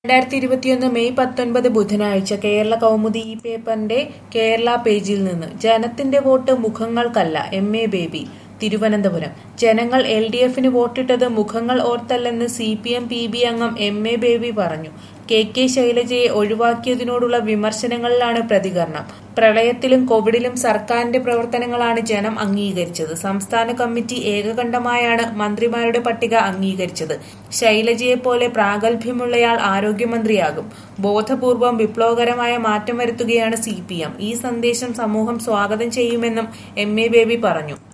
രണ്ടായിരത്തി ഇരുപത്തിയൊന്ന് മെയ് പത്തൊൻപത് ബുധനാഴ്ച കേരള കൗമുദി ഈ പേപ്പറിന്റെ കേരള പേജിൽ നിന്ന് ജനത്തിന്റെ വോട്ട് മുഖങ്ങൾക്കല്ല എം എ ബേബി തിരുവനന്തപുരം ജനങ്ങൾ എൽ ഡി എഫിന് വോട്ടിട്ടത് മുഖങ്ങൾ ഓർത്തല്ലെന്ന് C P M P B അംഗം എം എ ബേബി പറഞ്ഞു കെ കെ ശൈലജയെ ഒഴിവാക്കിയതിനോടുള്ള വിമർശനങ്ങളിലാണ് പ്രതികരണം പ്രളയത്തിലും കോവിഡിലും സർക്കാരിന്റെ പ്രവർത്തനങ്ങളാണ് ജനം അംഗീകരിച്ചത് സംസ്ഥാന കമ്മിറ്റി ഏകകണ്ഠമായാണ് മന്ത്രിമാരുടെ പട്ടിക അംഗീകരിച്ചത് ശൈലജയെപ്പോലെ പ്രാഗൽഭ്യമുള്ളയാൾ ആരോഗ്യമന്ത്രിയാകും ബോധപൂർവം വിപ്ലവകരമായ മാറ്റം വരുത്തുകയാണ് സി ഈ സന്ദേശം സമൂഹം സ്വാഗതം ചെയ്യുമെന്നും എം എ ബേബി പറഞ്ഞു